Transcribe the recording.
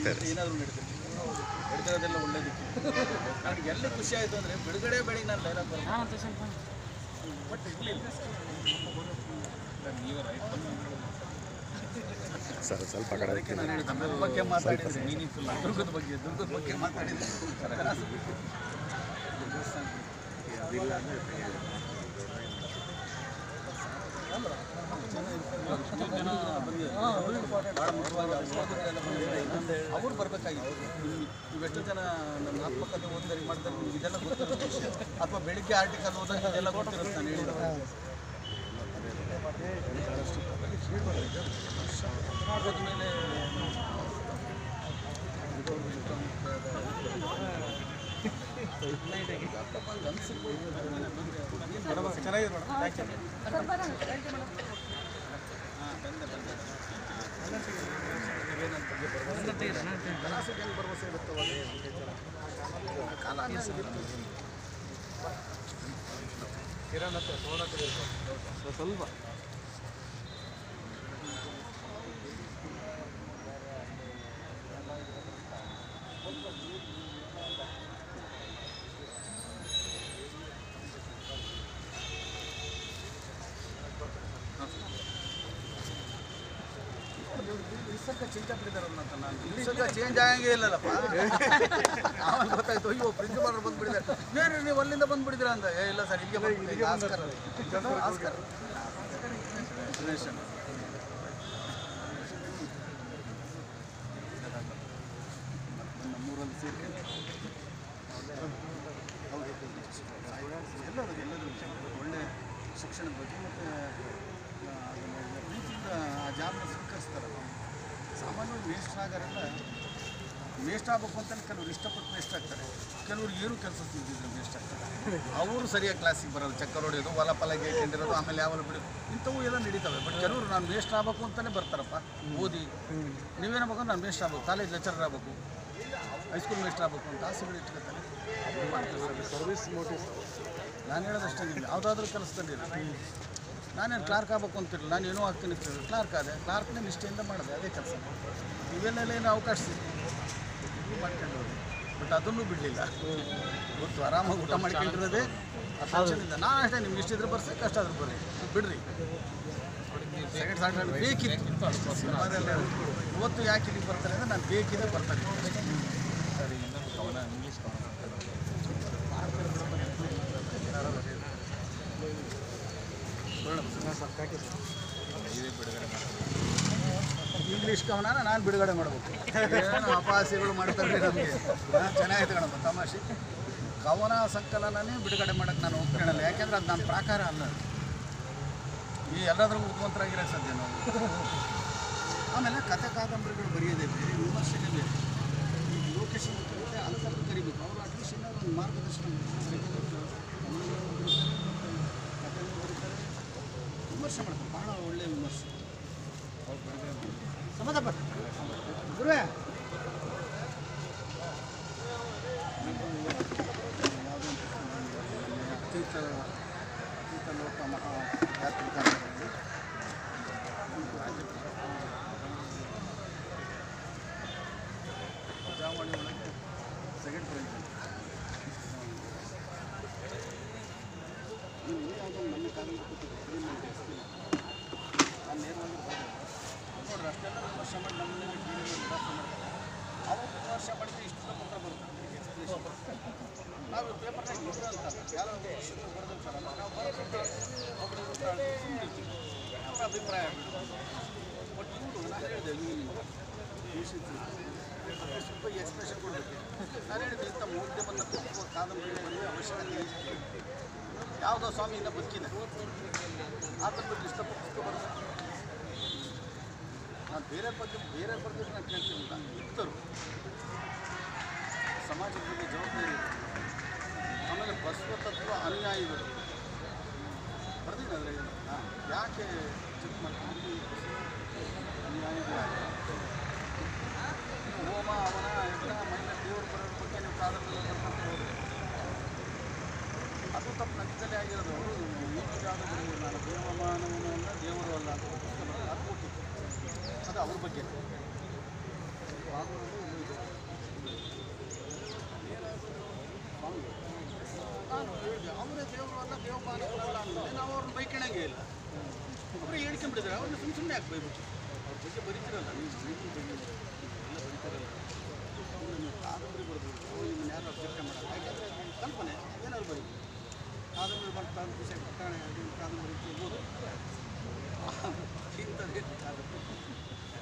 ಮತ್ತೆ ಏನಾದರೂ ನಡೀತದೆ ನಡೀತಿರೋದೆಲ್ಲ ಒಳ್ಳೇದಕ್ಕೆ ನನಗೆ ಎಲ್ಲಿ ಖುಷಿ ಆಯಿತು ಅಂದರೆ ಬಿಡುಗಡೆ ಬೆಳಿಗ್ಗೆ ನಾನು ಡೈಲಾಗ್ ಬರೋದು ಬಟ್ ಇರಲಿಲ್ಲ ನೀವು ಸರ್ ಸ್ವಲ್ಪ ಕಡೆ ಅದಕ್ಕೆ ನಾನು ಹೇಳಿದ್ದು ನಮ್ಮ ಬಗ್ಗೆ ಮಾತಾಡಿದ್ರೆ ಮೀನಿಂಗ್ಫುಲ್ ದುರ್ಗದ ಬಗ್ಗೆ ದುರ್ಗದ ಬಗ್ಗೆ ಮಾತಾಡಿದ್ರೆ ಭಾಳ ಮುಖ್ಯವಾಗಿ ಅವ್ರು ಬರಬೇಕಾಗಿತ್ತು ಇವೆಷ್ಟು ಜನ ನನ್ನ ಆತ್ಮಕಥೆ ಓದಿದರೆ ಮಾಡ್ತಾರೆ ನಿಮ್ಗೆ ಇದೆಲ್ಲ ಗೊತ್ತಿರುತ್ತೆ ವಿಷಯ ಅಥವಾ ಬೆಳಿಗ್ಗೆ ಆರ್ಟಿಕಲ್ ಓದಾಗ ಇದೆಲ್ಲ ಗೊತ್ತಿರುತ್ತೆ ನಾನು ಹೇಳಿದ ಮೇಲೆ ಸ್ವಲ್ಪ ನಿಸರ್ಗ ಚೇಂಜ್ ಆಗ್ಬಿಟ್ಟಿದಾರಲ್ಲ ಅಂತ ನಾನು ನಿಸರ್ಗ ಚೇಂಜ್ ಆಗಂಗೇ ಇಲ್ಲಲ್ಲಪ್ಪ ಆಮೇಲೆ ಗೊತ್ತಾಯ್ತು ಅಯ್ಯೋ ಪ್ರಿನ್ಸಿಪಾಲ್ ಬಂದ್ಬಿಟ್ಟಿದ್ದಾರೆ ಬೇರೆ ನೀವು ಅಲ್ಲಿಂದ ಬಂದ್ಬಿಟ್ಟಿದ್ದೀರಾ ಅಂತ ಏ ಇಲ್ಲ ಸರ್ ಇಲ್ಲಿಗೆ ಬಂದ್ಬಿಟ್ಟಿದ್ದೀವಿ ಆಸ್ಕರ್ ಆಸ್ಕರ್ Destination. ನಮ್ಮೂರಲ್ಲಿ ಸೇರ್ಕೊಂಡು ಎಲ್ಲದಕ್ಕೆ ಎಲ್ಲದೂ ಒಳ್ಳೆ ಶಿಕ್ಷಣದ ಬಗ್ಗೆ ಮತ್ತು ಪ್ರೀತಿಯಿಂದ ಆ ಜಾಬ್ನ ಸ್ವೀಕರಿಸ್ತಾರಲ್ಲ ಸಾಮಾನ್ಯವಾಗಿ ವೇಸ್ಟ್ ಆಗಾರೆಲ್ಲ ವೇಸ್ಟ್ ಆಗ್ಬೇಕು ಅಂತಲೇ ಕೆಲವ್ರು ಇಷ್ಟಪಟ್ಟು ವೇಸ್ಟ್ ಆಗ್ತಾರೆ ಕೆಲವ್ರು ಏನು ಕೆಲಸ ಸಿಗದಿದ್ರೆ ವೇಸ್ಟ್ ಆಗ್ತಾರೆ ಅವರು ಸರಿಯಾಗಿ ಕ್ಲಾಸಿಗೆ ಬರೋದು ಚಕ್ಕರ್ ಹೊಡೆಯೋದು ಹೊಲ ಪಲ ಗೇಕೊಂಡಿರೋದು ಆಮೇಲೆ ಯಾವಲ್ಲ ಬಿಡೋದು ಇಂಥವು ಎಲ್ಲ ನಡೀತವೆ ಬಟ್ ಕೆಲವರು ನಾನು ವೇಸ್ಟ್ ಆಗ್ಬೇಕು ಅಂತಲೇ ಬರ್ತಾರಪ್ಪ ಓದಿ ನೀವೇನಾಗಬೇಕು ನಾನು ವೇಸ್ಟ್ ಆಗ್ಬೇಕು ಕಾಲೇಜ್ ಲೆಕ್ಚರರ್ ಆಗಬೇಕು ಹೈಸ್ಕೂಲ್ ಮೇಸ್ಟರ್ ಆಗಬೇಕು ಅಂತ ಆಸೆಗಳು ಇಟ್ಕೊತಾರೆ ಅದು ಮಾಡ್ತಾರೆ ಸರ್ವಿಸ್ ಮೋಟಿವ್ ನಾನು ಹೇಳೋದಷ್ಟೇ ನೀವು ಯಾವುದಾದ್ರೂ ಕೆಲಸದಲ್ಲಿ ನಾನೇನು ಕ್ಲಾರ್ಕ್ ಆಗಬೇಕು ಅಂತಿರಲಿಲ್ಲ ನಾನು ಏನೋ ಆಗ್ತೀನಿ ಅಂತ ಕ್ಲಾರ್ಕ್ ಆದೆ ಕ್ಲಾರ್ಕ್ನೇ ನಿಷ್ಠೆಯಿಂದ ಮಾಡಿದೆ ಅದೇ ಕೆಲಸ ಇವೆಲ್ಲ ಏನು ಅವಕಾಶ ಸಿಕ್ತು ಇದು ಮಾಡ್ಕೊಂಡು ಹೋದೆ ಬಟ್ ಅದನ್ನು ಬಿಡಲಿಲ್ಲ ಗೊತ್ತು ಆರಾಮಾಗಿ ಊಟ ಮಾಡ್ಕೊಂಡಿರೋದೇ ಟೆನ್ಷನಿಂದ ನಾನು ಅಷ್ಟೇ ನಿಮ್ಗೆ ಇಷ್ಟಿದ್ರೆ ಬರ್ಸಿ ಕಷ್ಟ ಆದ್ರೂ ಬರ್ರಿ ಬಿಡ್ರಿ ಸೆಕೆಂಡ್ ಸಾಟರ್ಡೆ ಬೇಕಿತ್ತು ಸಿನಿಮಾದೆಲ್ಲ ಇವತ್ತು ಯಾಕೆ ಇಲ್ಲಿಗೆ ಬರ್ತಾರೆ ಅಂದರೆ ನಾನು ಬೇಕಿದೆ ಬರ್ತಾರೆ ಸರಿ ಇನ್ನೊಂದು ಕವನ ಇಂಗ್ಲೀಷ್ ಕವನ ಇಂಗ್ಲೀಷ್ ಕವನ ನಾನು ಬಿಡುಗಡೆ ಮಾಡಬೇಕು ಏನು ಅಪಹಾಸ್ಯಗಳು ಮಾಡ್ತಾರೆ ನಮಗೆ ಚೆನ್ನಾಗಿದೆ ಕಣಪ್ಪ ತಮಾಷೆ ಕವನ ಸಂಕಲನನೇ ಬಿಡುಗಡೆ ಮಾಡೋಕ್ಕೆ ನಾನು ಒಪ್ಕೊಳ್ಳಲ್ಲ ಯಾಕೆಂದ್ರೆ ಅದು ನನ್ನ ಪ್ರಾಕಾರ ಅಲ್ಲ ಈ ಎಲ್ಲಾದ್ರೂ ಮುಖ್ಯಮಂತ್ರಿಯಾಗಿರೋ ಸದ್ಯ ನಾವು ಆಮೇಲೆ ಕಥೆ ಕಾದಂಬರಿಗಳು ಬರೆಯೋದೇ ಬೇರೆ ವಿಮರ್ಶೆನೇ ಬೇರೆ ಈಗ ಲೋಕೇಶ್ ಅಂತ ಕರೀತೆ ಅಂಥವ್ರು ಕರಿಬೇಕು ಅವರು ಅಟ್ಲೀಸ್ಟ್ ಏನಾದ್ರು ಒಂದು ಮಾರ್ಗದರ್ಶನ ಮಾಡ್ತಾರೆ. ಕವನಗಳನ್ನು ಬರೀತಾರೆ, ಮತ್ತೆ ಕಥೆಯನ್ನು ಬರೀತಾರೆ ವಿಮರ್ಶೆ ಮಾಡ್ತಾರೆ ಭಾಳ ಒಳ್ಳೆಯ ವಿಮರ್ಶೆ ಸಮಾಧಪಟ್ಟ ಗುರುವೇ ಅತೀತ ಅತೀತ ಲೋಕ ಮಹಾ ಯಾತ್ರಿಕಾಂತರಲ್ಲಿ ಪ್ರಜಾವಾಣಿ ಒಳಗೆ ಸೆಕೆಂಡ್ ಪ್ರೈಸ್ ನೀವು ಯಾವುದೋ ನನ್ನ ಕಾಲದಲ್ಲಿ ಕೂತಿದ್ದು ನಾನು ನೇರವಾಗಿ ಹೋದೆ. ನೋಡ್ರಿ ಅಷ್ಟೆಲ್ಲ ವಿಮರ್ಶೆ ಮಾಡಿ ನಮ್ಮನ್ನೆಲ್ಲ ಟಿ ವಿಯಲ್ಲಿ ವಿಮರ್ಶೆ ಮಾಡ್ತಾರೆ ಅವಾಗ ವಿಮರ್ಶೆ ಮಾಡಿದ್ರೆ ಇಷ್ಟು ಮಾತ್ರ ಬರುತ್ತೆ explanation. ನಾವು ಪೇಪರ್ನಾಗ ಇದ್ರು ಅಂತ ಯಾರೋ ಒಂದು ವಿಷಯಗಳು ಬರೆದಿರ್ತಾರಲ್ಲ ನಾವು ಬರೆದಿರ್ತ ಒಬ್ಬರು ಅವರ ಅಭಿಪ್ರಾಯ ಬಟ್ ಇವರು ನಾನು ಹೇಳಿದೆ ನೀವು ಸ್ವಲ್ಪ ಎಕ್ಸ್ಪ್ರೆಷನ್ ಕೊಡಬೇಕು ನಾನು ಹೇಳಿದೆ ಇಂಥ ಮೌಲ್ಯವನ್ನು ತಪ್ಪುವ ಕಾದಂಬರಿ ಬರೆಯುವ ಅವಶ್ಯಕತೆ ಇದೆ ಯಾವುದೋ ಸ್ವಾಮಿಯಿಂದ ಬದುಕಿದೆ ಆತನ ಬಗ್ಗೆ ಇಷ್ಟಪಟ್ಟು ಪುಸ್ತಕ ಬರೆದ ನಾನು ಬೇರೆ ಬಗ್ಗೆ ಬೇರೆ ಬಗ್ಗೆ ನಾನು ಕೇಳ್ತಿರಲಿಲ್ಲ ಇದ್ದರು ಸಮಾಜದ ಬಗ್ಗೆ ಜವಾಬ್ದಾರಿ ಇದೆ ಆಮೇಲೆ ಬಸವ ತತ್ವ ಅನುಯಾಯಿಗಳು ಬರ್ತೀನಿ ಆದರೆ ಯಾಕೆ ಚೆಕ್ ಮಾಡ್ಕೊಂಡು ಅನುಯಾಯಿಗಳಾಗಿ ಹೋಮ ಅವನ ಯಜ್ಞ ಮೈನ ದೇವರು ಬರೋದ್ರ ಬಗ್ಗೆ ನೀವು ಕಾದಂಬರಿ ಬರ್ಕೊಂತ ಹೋದ್ರೆ ಅದು ತಪ್ಪು ನಗ್ಗಲೇ ಆಗಿರೋದು ಅವರು ಈಗಿನ ಯಾವುದು ಬರೀ ನಾನು ದೇವಮಾನವನು ಅಲ್ಲ ದೇವರು ಅಲ್ಲ ಅಂತ ಪುಸ್ತಕ ಬರೆದು ಅದು ಕೊಟ್ಟಿದ್ದು ಅದು ಅವ್ರ ಬಗ್ಗೆ ಆಗೋದು ದೇವರು ಅಲ್ಲ ದೇವಮಾನವರಲ್ಲ ಅಂದಮೇಲೆ ನಾವು ಅವ್ರನ್ನ ಬೈಕಣಂಗೆ ಇಲ್ಲ ಅವರು ಹೇಳ್ಕೊಂಡ್ಬಿಟ್ಟಿದ್ರೆ ಅವ್ರನ್ನ ಸುಮ್ಮನೆ ಸುಮ್ಮನೆ ಯಾಕೆ ಬೈಬಿಟ್ಟು ಅವ್ರ ಬಗ್ಗೆ ಬರೀತಿರಲ್ಲ ನೀವು ನಿಮ್ಮ ಬಗ್ಗೆ ಎಲ್ಲ ಬರೀತಿರಲ್ಲ ಸುಮ್ನೆ ನೀವು ಕಾದಂಬರಿ ಬರ್ಬೋದು ನಿಮ್ಮನ್ನ ಯಾರು ಅಭ್ಯರ್ಥ ಮಾಡಲ್ಲ ಯಾಕೆಂದರೆ ಕಲ್ಪನೆ ಏನಾದ್ರು ಬರೀ ಕಾದಂಬರಿ ಬರ್ತಾ ಖುಷಿ ಕಾಣೆ ಕಾದಂಬರಿ ಓದು ಇಂಥದ್ದೇ ಕಾದಂಬರಿ